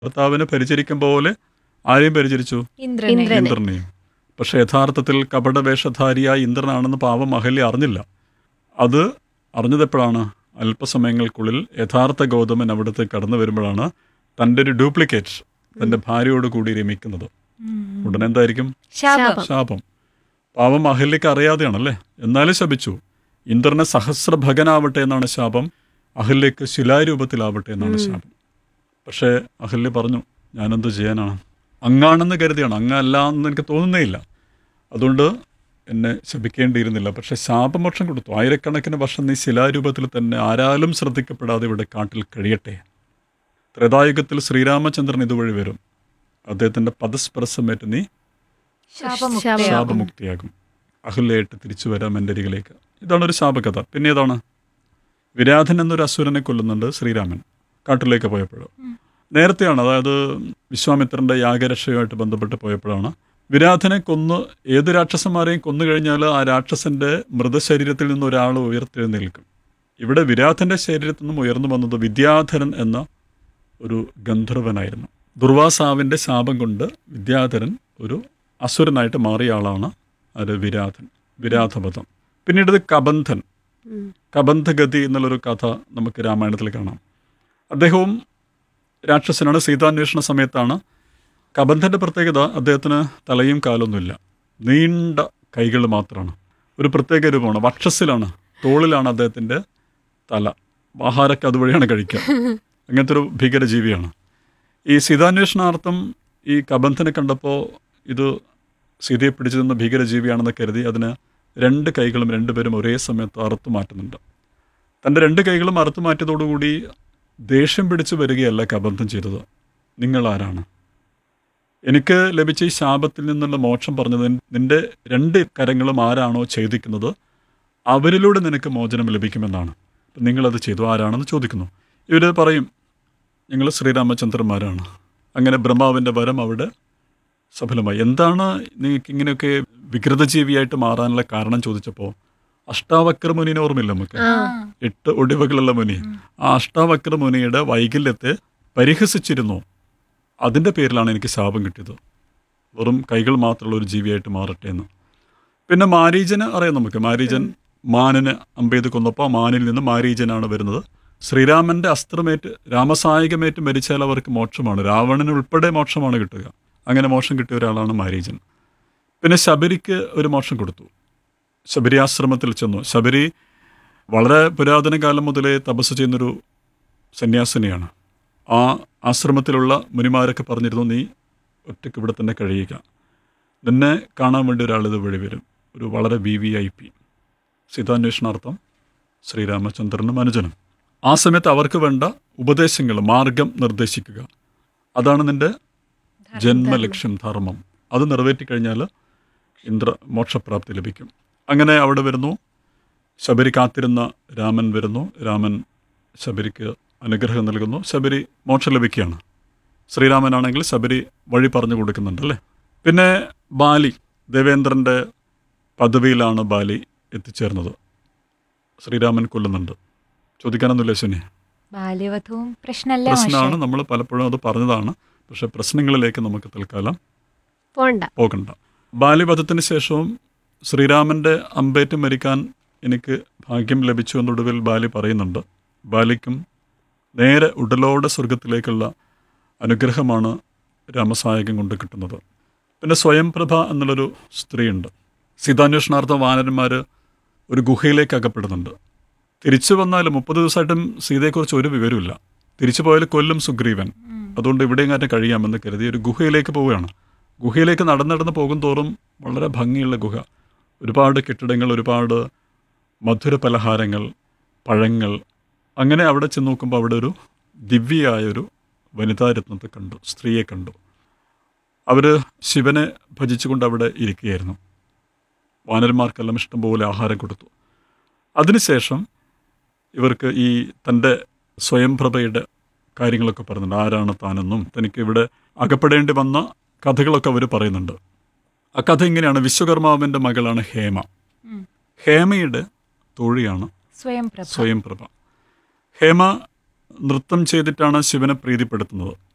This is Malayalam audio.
ഭർത്താവിനെ പരിചരിക്കും പോലെ ആരെയും പരിചരിച്ചു ഇന്ദ്രനെ ഇന്ദ്രനെ. ഇന്ദ്രനെയും പക്ഷെ യഥാർത്ഥത്തിൽ കപടവേഷധാരിയായ ഇന്ദ്രനാണെന്ന് പാവം അഹല്യ അറിഞ്ഞില്ല അത് അറിഞ്ഞതെപ്പോഴാണ് അല്പസമയങ്ങൾക്കുള്ളിൽ യഥാർത്ഥ ഗൗതമൻ അവിടുത്തെ കടന്നു വരുമ്പോഴാണ് തൻ്റെ ഒരു ഡ്യൂപ്ലിക്കേറ്റ് തൻ്റെ ഭാര്യയോട് കൂടി രമിക്കുന്നത് ഉടനെ എന്തായിരിക്കും ശാപം ശാപം പാവം അഹല്യക്ക് അറിയാതെയാണല്ലേ എന്നാലും ശപിച്ചു ഇന്ദ്രന് സഹസ്രഭകനാവട്ടെ എന്നാണ് ശാപം അഹല്യക്ക് ശിലാരൂപത്തിലാവട്ടെ എന്നാണ് ശാപം പക്ഷേ അഹല്യ പറഞ്ഞു ഞാനെന്ത് ചെയ്യാനാണ് അങ്ങാണെന്ന് കരുതിയാണ് അങ്ങല്ല എന്ന് എനിക്ക് തോന്നുന്നേ ഇല്ല അതുകൊണ്ട് എന്നെ ശപിക്കേണ്ടിയിരുന്നില്ല പക്ഷെ ശാപമോക്ഷം കൊടുത്തു ആയിരക്കണക്കിന് വർഷം നീ ശിലാരൂപത്തിൽ തന്നെ ആരാലും ശ്രദ്ധിക്കപ്പെടാതെ ഇവിടെ കാട്ടിൽ കഴിയട്ടെ ത്രേതായുഗത്തിൽ ശ്രീരാമചന്ദ്രൻ ഇതുവഴി വരും അദ്ദേഹത്തിൻ്റെ പദസ്പർശമേറ്റ് നീ ശാപമുക്തയാകും ശാപമുക്തിയാകും അഹല്യയായിട്ട് തിരിച്ചു വരാം എൻ്റെ അരികിലേക്ക് ഇതാണ് ഒരു ശാപകഥ പിന്നെ ഏതാണ് വിരാധൻ എന്നൊരു അസുരനെ കൊല്ലുന്നുണ്ട് ശ്രീരാമൻ കാട്ടിലേക്ക് പോയപ്പോൾ നേരത്തെയാണ് അതായത് വിശ്വാമിത്രൻ്റെ യാഗരക്ഷയുമായിട്ട് ബന്ധപ്പെട്ട് പോയപ്പോഴാണ് വിരാധനെ കൊന്ന് ഏത് രാക്ഷസന്മാരെയും കൊന്നു കഴിഞ്ഞാൽ ആ രാക്ഷസന്റെ മൃതശരീരത്തിൽ നിന്ന് ഒരാൾ ഉയർത്തെഴുന്നേൽക്കും ഇവിടെ വിരാധന്റെ ശരീരത്തിൽ നിന്നും ഉയർന്നു വന്നത് വിദ്യാധരൻ എന്ന ഒരു ഗന്ധർവനായിരുന്നു ദുർവാസാവിൻ്റെ ശാപം കൊണ്ട് വിദ്യാധരൻ ഒരു അസുരനായിട്ട് മാറിയ ആളാണ് അത് വിരാധൻ വിരാധപഥം പിന്നീട് ഇത് കബന്ധൻ കബന്ധഗതി എന്നുള്ളൊരു കഥ നമുക്ക് രാമായണത്തിൽ കാണാം അദ്ദേഹവും രാക്ഷസനാണ് സീതാന്വേഷണ സമയത്താണ് കബന്ധൻ്റെ പ്രത്യേകത അദ്ദേഹത്തിന് തലയും കാലൊന്നുമില്ല നീണ്ട കൈകൾ മാത്രമാണ് ഒരു പ്രത്യേക രൂപമാണ് വക്ഷസിലാണ് തോളിലാണ് അദ്ദേഹത്തിൻ്റെ തല ആഹാരമൊക്കെ അതുവഴിയാണ് കഴിക്കുക അങ്ങനത്തെ ഒരു ഭീകരജീവിയാണ് ഈ സീതാന്വേഷണാർത്ഥം ഈ കബന്ധനെ കണ്ടപ്പോൾ ഇത് സീതയെ പിടിച്ചു നിന്ന ഭീകരജീവിയാണെന്ന് കരുതി അതിന് രണ്ട് കൈകളും രണ്ടുപേരും ഒരേ സമയത്ത് അറുത്തു മാറ്റുന്നുണ്ട് തൻ്റെ രണ്ട് കൈകളും അറുത്തു മാറ്റിയതോടുകൂടി ദേഷ്യം പിടിച്ചു വരികയല്ല കബന്ധം ചെയ്തത് നിങ്ങൾ ആരാണ് എനിക്ക് ലഭിച്ച ഈ ശാപത്തിൽ നിന്നുള്ള മോക്ഷം പറഞ്ഞത് നിന്റെ രണ്ട് കരങ്ങളും ആരാണോ ഛേദിക്കുന്നത് അവരിലൂടെ നിനക്ക് മോചനം ലഭിക്കുമെന്നാണ് അപ്പം നിങ്ങളത് ചെയ്തു ആരാണെന്ന് ചോദിക്കുന്നു ഇവർ പറയും ഞങ്ങൾ ശ്രീരാമചന്ദ്രന്മാരാണ് അങ്ങനെ ബ്രഹ്മാവിൻ്റെ വരം അവിടെ സഫലമായി എന്താണ് നിങ്ങൾക്ക് ഇങ്ങനെയൊക്കെ വികൃതജീവിയായിട്ട് മാറാനുള്ള കാരണം ചോദിച്ചപ്പോൾ അഷ്ടാവക്ര മുനിനെ ഓർമ്മയില്ല നമുക്ക് എട്ട് ഒടിവുകളുള്ള മുനി ആ അഷ്ടാവക്ര മുനിയുടെ വൈകല്യത്തെ പരിഹസിച്ചിരുന്നു അതിൻ്റെ പേരിലാണ് എനിക്ക് ശാപം കിട്ടിയത് വെറും കൈകൾ മാത്രമുള്ള ഒരു ജീവിയായിട്ട് മാറട്ടെ എന്ന് പിന്നെ മാരീജന് അറിയാം നമുക്ക് മാരീജൻ മാനിന് അമ്പെയ്ത് കൊന്നപ്പോൾ ആ മാനിൽ നിന്ന് മാരീജനാണ് വരുന്നത് ശ്രീരാമന്റെ അസ്ത്രമേറ്റ് രാമസായകമേറ്റ് മരിച്ചാൽ അവർക്ക് മോക്ഷമാണ് രാവണന് ഉൾപ്പെടെ മോക്ഷമാണ് കിട്ടുക അങ്ങനെ മോക്ഷം കിട്ടിയ ഒരാളാണ് മാരീജൻ പിന്നെ ശബരിക്ക് ഒരു മോക്ഷം കൊടുത്തു ശബരി ആശ്രമത്തിൽ ചെന്നു ശബരി വളരെ പുരാതന കാലം മുതലേ തപസ് ചെയ്യുന്നൊരു സന്യാസിനിയാണ് ആ ആശ്രമത്തിലുള്ള മുനിമാരൊക്കെ പറഞ്ഞിരുന്നു നീ ഒറ്റയ്ക്ക് ഇവിടെ തന്നെ കഴിയുക നിന്നെ കാണാൻ വേണ്ടി ഒരാൾ ഇത് വഴി വരും ഒരു വളരെ വി വി ഐ പി സീതാന്വേഷണാർത്ഥം ശ്രീരാമചന്ദ്രനും അനുജനും ആ സമയത്ത് അവർക്ക് വേണ്ട ഉപദേശങ്ങൾ മാർഗം നിർദ്ദേശിക്കുക അതാണ് നിന്റെ ജന്മലക്ഷ്യം ധർമ്മം അത് നിറവേറ്റി കഴിഞ്ഞാൽ ഇന്ദ്ര മോക്ഷപ്രാപ്തി ലഭിക്കും അങ്ങനെ അവിടെ വരുന്നു ശബരി കാത്തിരുന്ന രാമൻ വരുന്നു രാമൻ ശബരിക്ക് അനുഗ്രഹം നൽകുന്നു ശബരി മോക്ഷം ലഭിക്കുകയാണ് ശ്രീരാമനാണെങ്കിൽ ശബരി വഴി പറഞ്ഞു കൊടുക്കുന്നുണ്ട് അല്ലേ പിന്നെ ബാലി ദേവേന്ദ്രൻ്റെ പദവിയിലാണ് ബാലി എത്തിച്ചേർന്നത് ശ്രീരാമൻ കൊല്ലുന്നുണ്ട് ചോദിക്കാനൊന്നുമില്ല ശനി ബാല്യവധവും പ്രശ്നമല്ല പ്രശ്നമാണ് നമ്മൾ പലപ്പോഴും അത് പറഞ്ഞതാണ് പക്ഷെ പ്രശ്നങ്ങളിലേക്ക് നമുക്ക് തൽക്കാലം പോണ്ട പോകണ്ട ബാല്യവധത്തിന് ശേഷവും ശ്രീരാമൻ്റെ അമ്പേറ്റ് മരിക്കാൻ എനിക്ക് ഭാഗ്യം ലഭിച്ചു എന്നൊടുവിൽ ബാലി പറയുന്നുണ്ട് ബാലിക്കും നേരെ ഉടലോടെ സ്വർഗത്തിലേക്കുള്ള അനുഗ്രഹമാണ് രാമസായകം കൊണ്ട് കിട്ടുന്നത് പിന്നെ സ്വയംപ്രഭ എന്നുള്ളൊരു സ്ത്രീയുണ്ട് സീതാന്വേഷണാർത്ഥം വാനരന്മാർ ഒരു ഗുഹയിലേക്ക് അകപ്പെടുന്നുണ്ട് തിരിച്ചു വന്നാൽ മുപ്പത് ദിവസമായിട്ടും സീതയെക്കുറിച്ച് ഒരു വിവരമില്ല തിരിച്ചു പോയാൽ കൊല്ലും സുഗ്രീവൻ അതുകൊണ്ട് ഇവിടെയും കാര്യം കഴിയാമെന്ന് കരുതി ഒരു ഗുഹയിലേക്ക് പോവുകയാണ് ഗുഹയിലേക്ക് നടന്ന് നടന്ന് പോകും തോറും വളരെ ഭംഗിയുള്ള ഗുഹ ഒരുപാട് കെട്ടിടങ്ങൾ ഒരുപാട് മധുര പലഹാരങ്ങൾ പഴങ്ങൾ അങ്ങനെ അവിടെ ചെന്ന് നോക്കുമ്പോൾ അവിടെ ഒരു ദിവ്യയായൊരു വനിതാരത്നത്തെ കണ്ടു സ്ത്രീയെ കണ്ടു അവർ ശിവനെ ഭജിച്ചുകൊണ്ട് അവിടെ ഇരിക്കുകയായിരുന്നു വാനരന്മാർക്കെല്ലാം ഇഷ്ടംപോലെ ആഹാരം കൊടുത്തു അതിനുശേഷം ഇവർക്ക് ഈ തൻ്റെ സ്വയംപ്രഭയുടെ കാര്യങ്ങളൊക്കെ പറയുന്നുണ്ട് ആരാണ് താനെന്നും തനിക്ക് ഇവിടെ അകപ്പെടേണ്ടി വന്ന കഥകളൊക്കെ അവർ പറയുന്നുണ്ട് ആ കഥ ഇങ്ങനെയാണ് വിശ്വകർമാവിൻ്റെ മകളാണ് ഹേമ ഹേമയുടെ തോഴിയാണ് സ്വയം പ്രഭ സ്വയംപ്രഭ ഹേമ നൃത്തം ചെയ്തിട്ടാണ് ശിവനെ പ്രീതിപ്പെടുത്തുന്നത്